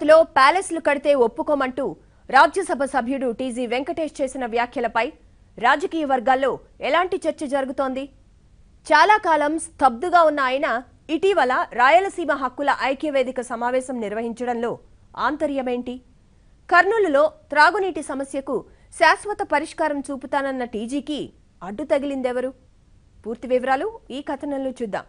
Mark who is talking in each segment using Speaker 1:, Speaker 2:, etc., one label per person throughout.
Speaker 1: అమరావతిలో ప్యాలెస్లు కడితే ఒప్పుకోమంటూ రాజ్యసభ సభ్యుడు టీజీ వెంకటేష్ చేసిన వ్యాఖ్యలపై రాజకీయ వర్గాల్లో ఎలాంటి చర్చ జరుగుతోంది చాలా కాలం స్తబ్దుగా ఉన్న ఆయన ఇటీవల రాయలసీమ హక్కుల ఐక్యవేదిక సమావేశం నిర్వహించడంలో ఆంతర్యమేంటి కర్నూలులో త్రాగునీటి సమస్యకు శాశ్వత పరిష్కారం చూపుతానన్న టీజీకి అడ్డు తగిలిందెవరు పూర్తి వివరాలు ఈ కథనంలో చూద్దాం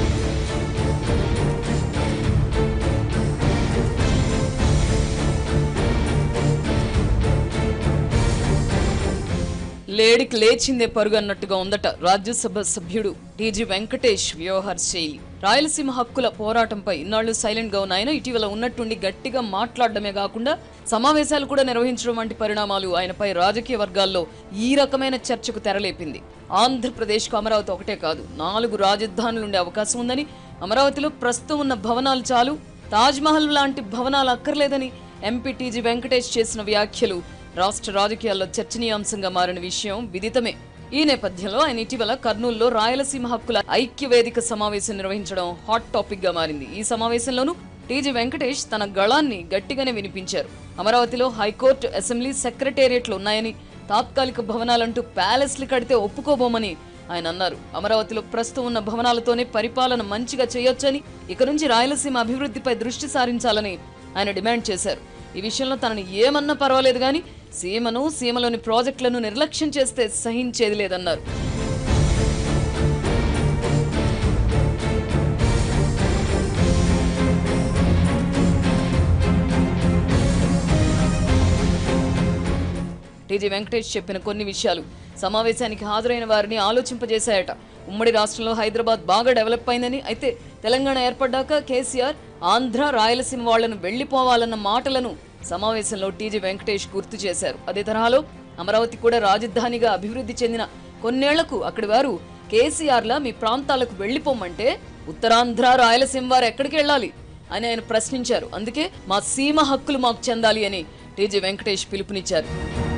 Speaker 2: లేడికి లేచిందే పరుగు అన్నట్టుగా ఉందట రాజ్యసభ సభ్యుడు టీజీ వెంకటేష్ వ్యవహార శైలి రాయలసీమ హక్కుల పోరాటంపై ఇన్నాళ్లు సైలెంట్ గా ఉన్న ఆయన ఇటీవల ఉన్నట్టుండి గట్టిగా మాట్లాడడమే కాకుండా సమావేశాలు కూడా నిర్వహించడం వంటి పరిణామాలు ఆయనపై రాజకీయ వర్గాల్లో ఈ రకమైన చర్చకు తెరలేపింది ఆంధ్రప్రదేశ్కు అమరావతి ఒకటే కాదు నాలుగు రాజధానులు ఉండే అవకాశం ఉందని అమరావతిలో ప్రస్తుతం ఉన్న భవనాలు చాలు తాజ్ మహల్ లాంటి భవనాలు అక్కర్లేదని ఎంపీ టీజీ వెంకటేష్ చేసిన వ్యాఖ్యలు రాష్ట్ర రాజకీయాల్లో చర్చనీయాంశంగా మారిన విషయం విదితమే ఈ నేపథ్యంలో ఆయన ఇటీవల కర్నూలులో రాయలసీమ హక్కుల ఐక్య వేదిక సమావేశం నిర్వహించడం హాట్ టాపిక్ గా మారింది ఈ సమావేశంలోనూ టీజీ వెంకటేష్ తన గళాన్ని గట్టిగానే వినిపించారు అమరావతిలో హైకోర్టు అసెంబ్లీ సెక్రటేరియట్లు ఉన్నాయని తాత్కాలిక భవనాలంటూ ప్యాలెస్లు కడితే ఒప్పుకోబోమని ఆయన అన్నారు అమరావతిలో ప్రస్తుతం ఉన్న భవనాలతోనే పరిపాలన మంచిగా చేయొచ్చని ఇక నుంచి రాయలసీమ అభివృద్ధిపై దృష్టి సారించాలని ఆయన డిమాండ్ చేశారు ఈ విషయంలో తనని ఏమన్నా పర్వాలేదు కానీ సీమను సీమలోని ప్రాజెక్టులను నిర్లక్ష్యం చేస్తే సహించేది లేదన్నారు టీజీ వెంకటేష్ చెప్పిన కొన్ని విషయాలు సమావేశానికి హాజరైన వారిని ఆలోచింపజేశాయట ఉమ్మడి రాష్ట్రంలో హైదరాబాద్ బాగా డెవలప్ అయిందని అయితే తెలంగాణ ఏర్పడ్డాక కేసీఆర్ ఆంధ్ర రాయలసీమ వాళ్లను వెళ్లిపోవాలన్న మాటలను సమావేశంలో టీజీ వెంకటేష్ గుర్తు చేశారు అదే తరహాలో అమరావతి కూడా రాజధానిగా అభివృద్ధి చెందిన కొన్నేళ్లకు అక్కడి వారు కేసీఆర్లా మీ ప్రాంతాలకు వెళ్లిపోమంటే ఉత్తరాంధ్ర రాయలసీమ వారు ఎక్కడికి వెళ్ళాలి అని ఆయన ప్రశ్నించారు అందుకే మా సీమ హక్కులు మాకు చెందాలి అని టీజీ వెంకటేష్ పిలుపునిచ్చారు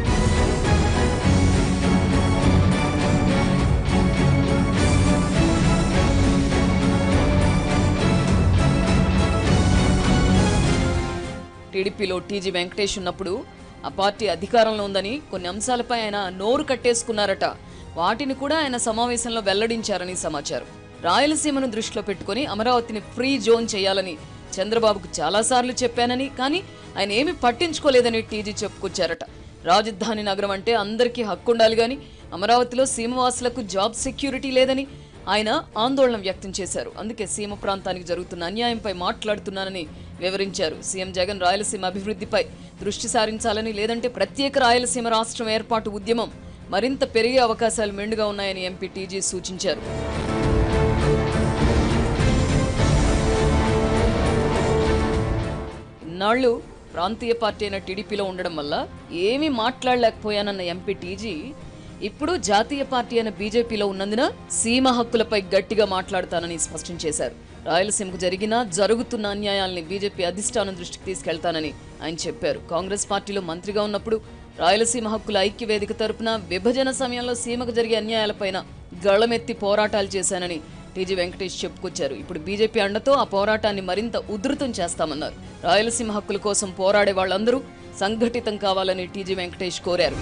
Speaker 2: టీడీపీలో టీజీ వెంకటేష్ ఉన్నప్పుడు ఆ పార్టీ అధికారంలో ఉందని కొన్ని అంశాలపై ఆయన నోరు కట్టేసుకున్నారట వాటిని కూడా ఆయన సమావేశంలో వెల్లడించారని సమాచారం రాయలసీమను దృష్టిలో పెట్టుకుని అమరావతిని ఫ్రీ జోన్ చేయాలని చంద్రబాబుకు చాలాసార్లు చెప్పానని కానీ ఆయన ఏమీ పట్టించుకోలేదని టీజీ చెప్పుకొచ్చారట రాజధాని నగరం అంటే అందరికీ హక్కు ఉండాలి కానీ అమరావతిలో సీమవాసులకు జాబ్ సెక్యూరిటీ లేదని ఆయన ఆందోళన వ్యక్తం చేశారు అందుకే సీమ ప్రాంతానికి జరుగుతున్న అన్యాయంపై మాట్లాడుతున్నానని వివరించారు సీఎం జగన్ రాయలసీమ అభివృద్ధిపై దృష్టి సారించాలని లేదంటే ప్రత్యేక రాయలసీమ రాష్ట్రం ఏర్పాటు ఉద్యమం మరింత పెరిగే అవకాశాలు మెండుగా ఉన్నాయని ఎంపీ టీజీ సూచించారు ఇన్నాళ్ళు ప్రాంతీయ పార్టీ అయిన టీడీపీలో ఉండడం వల్ల ఏమీ మాట్లాడలేకపోయానన్న ఎంపీ టీజీ ఇప్పుడు జాతీయ పార్టీ అయిన బీజేపీలో ఉన్నందున సీమ హక్కులపై గట్టిగా మాట్లాడతానని స్పష్టం చేశారు రాయలసీమకు జరిగిన జరుగుతున్న అన్యాయాల్ని బీజేపీ అధిష్టానం దృష్టికి తీసుకెళ్తానని ఆయన చెప్పారు కాంగ్రెస్ పార్టీలో మంత్రిగా ఉన్నప్పుడు రాయలసీమ హక్కుల ఐక్య వేదిక తరపున విభజన సమయంలో సీమకు జరిగే అన్యాయాలపైన గళమెత్తి పోరాటాలు చేశానని టీజీ వెంకటేష్ చెప్పుకొచ్చారు ఇప్పుడు బీజేపీ అండతో ఆ పోరాటాన్ని మరింత ఉధృతం చేస్తామన్నారు రాయలసీమ హక్కుల కోసం పోరాడే వాళ్ళందరూ సంఘటితం కావాలని టీజీ వెంకటేష్ కోరారు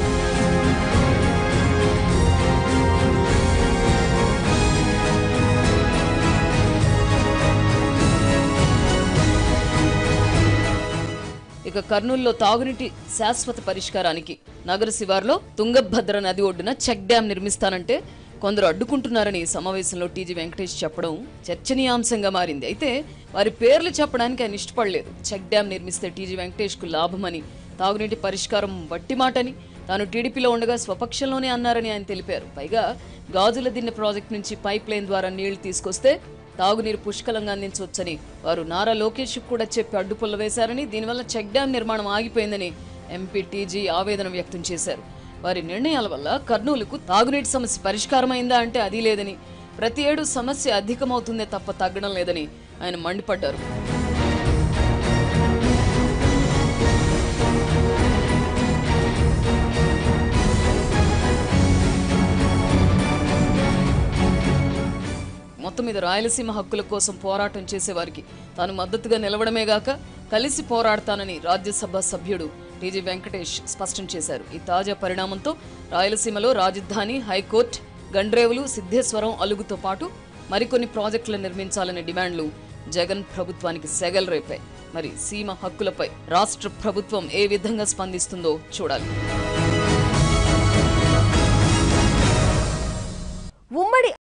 Speaker 2: ఇక కర్నూలులో తాగునీటి శాశ్వత పరిష్కారానికి నగర శివార్లో తుంగభద్ర నది ఒడ్డున చెక్ డ్యాం నిర్మిస్తానంటే కొందరు అడ్డుకుంటున్నారని సమావేశంలో టీజీ వెంకటేష్ చెప్పడం చర్చనీయాంశంగా మారింది అయితే వారి పేర్లు చెప్పడానికి ఆయన ఇష్టపడలేదు చెక్ డ్యాం నిర్మిస్తే టీజీ వెంకటేష్కు లాభమని తాగునీటి పరిష్కారం వట్టి మాటని తాను టీడీపీలో ఉండగా స్వపక్షంలోనే అన్నారని ఆయన తెలిపారు పైగా గాజుల దిన్నె ప్రాజెక్టు నుంచి పైప్ లైన్ ద్వారా నీళ్లు తీసుకొస్తే తాగునీరు పుష్కలంగా అందించవచ్చని వారు నారా లోకేష్ కూడా చెప్పి అడ్డుపుల్ల వేశారని దీనివల్ల చెక్ డ్యాం నిర్మాణం ఆగిపోయిందని ఎంపీ టీజీ ఆవేదన వ్యక్తం చేశారు వారి నిర్ణయాల వల్ల కర్నూలుకు తాగునీటి సమస్య పరిష్కారమైందా అంటే అది లేదని ప్రతి ఏడు సమస్య అధికమవుతుందే తప్ప తగ్గడం లేదని ఆయన మండిపడ్డారు మొత్తం మీద రాయలసీమ హక్కుల కోసం పోరాటం చేసేవారికి తాను మద్దతుగా నిలవడమే గాక కలిసి పోరాడతానని రాజ్యసభ సభ్యుడు టీజీ వెంకటేష్ స్పష్టం చేశారు ఈ తాజా పరిణామంతో రాయలసీమలో రాజధాని హైకోర్టు గండ్రేవులు సిద్ధేశ్వరం అలుగుతో పాటు మరికొన్ని ప్రాజెక్టులు నిర్మించాలనే డిమాండ్లు జగన్ ప్రభుత్వానికి సెగలు రేపాయి మరి సీమ హక్కులపై రాష్ట్ర ప్రభుత్వం ఏ విధంగా స్పందిస్తుందో చూడాలి